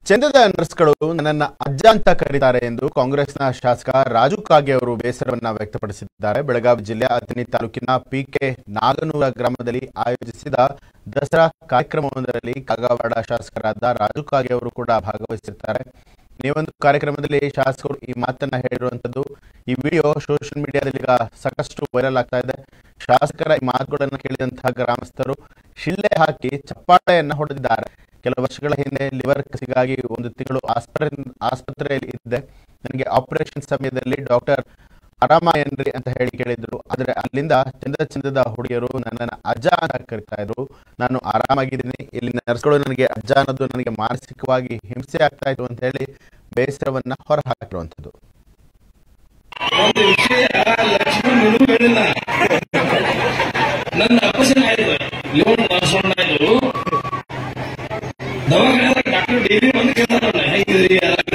ಚಂದದ ನರ್ಸ್ಗಳು ನನ್ನನ್ನ ಅಜ್ಜ ಅಂತ ಕರೀತಾರೆ ಎಂದು ಕಾಂಗ್ರೆಸ್ನ ಶಾಸಕ ರಾಜು ಕಾಗೆ ಅವರು ಬೇಸರವನ್ನ ವ್ಯಕ್ತಪಡಿಸಿದ್ದಾರೆ ಬೆಳಗಾವಿ ಜಿಲ್ಲೆಯ ಅಥಣಿ ತಾಲೂಕಿನ ಪಿಕೆ ನಾಗನೂರ ಗ್ರಾಮದಲ್ಲಿ ಆಯೋಜಿಸಿದ ದಸರಾ ಕಾರ್ಯಕ್ರಮವೊಂದರಲ್ಲಿ ಕಾಗವಾಡ ಶಾಸಕರಾದ ರಾಜು ಕಾಗೆ ಅವರು ಕೂಡ ಭಾಗವಹಿಸಿರ್ತಾರೆ ಈ ಒಂದು ಕಾರ್ಯಕ್ರಮದಲ್ಲಿ ಶಾಸಕರು ಈ ಮಾತನ್ನ ಹೇಳಿರುವಂತದ್ದು ಈ ವಿಡಿಯೋ ಸೋಷಿಯಲ್ ಮೀಡಿಯಾದಲ್ಲಿ ಈಗ ಸಾಕಷ್ಟು ವೈರಲ್ ಆಗ್ತಾ ಇದೆ ಶಾಸಕರ ಈ ಮಾತುಗಳನ್ನು ಕೇಳಿದಂತಹ ಗ್ರಾಮಸ್ಥರು ಶಿಳ್ಳೆ ಹಾಕಿ ಚಪ್ಪಾಳೆಯನ್ನ ಹೊಡೆದಿದ್ದಾರೆ ಕೆಲ ವರ್ಷಗಳ ಹಿಂದೆ ಲಿವರ್ ಕಸಿಗಾಗಿ ಒಂದು ತಿಂಗಳು ಆಸ್ಪತ್ರೆ ಆಸ್ಪತ್ರೆಯಲ್ಲಿ ಇದ್ದೆ ನನಗೆ ಆಪರೇಷನ್ ಸಮಯದಲ್ಲಿ ಡಾಕ್ಟರ್ ಆರಾಮ ಏನ್ರಿ ಅಂತ ಹೇಳಿ ಕೇಳಿದ್ರು ಆದ್ರೆ ಅಲ್ಲಿಂದ ಚಂದ ಚಂದದ ಹುಡುಗಿಯರು ನನ್ನನ್ನು ಅಜ್ಜ ಅಂತ ಕರಿತಾ ಇದ್ರು ನಾನು ಆರಾಮಾಗಿದ್ದೀನಿ ಇಲ್ಲಿ ನರ್ಸ್ಗಳು ನನಗೆ ಅಜ್ಜ ಅನ್ನೋದು ನನಗೆ ಮಾನಸಿಕವಾಗಿ ಹಿಂಸೆ ಆಗ್ತಾ ಇತ್ತು ಅಂತ ಹೇಳಿ ಬೇಸರವನ್ನ ಹೊರಹಾಕಿರುವಂಥದ್ದು ಒಂದು ವಿಷಯ ಲಕ್ಷ್ಮಣ್ ನಿನಗೂ ಹೇಳಿಲ್ಲ ನನ್ನ ಅಪಸನ್ ಆಯ್ತು ಲಿವರ್ ಟ್ರಾನ್ಸ್ಫರ್ ಆಯ್ತು ದವಾಖಾನೆ ಡಾಕ್ಟರ್ ಡೈಲಿ ಬಂದು ಕೇಳ್ತಾರ ಹೆಂಗಿದ್ರಿ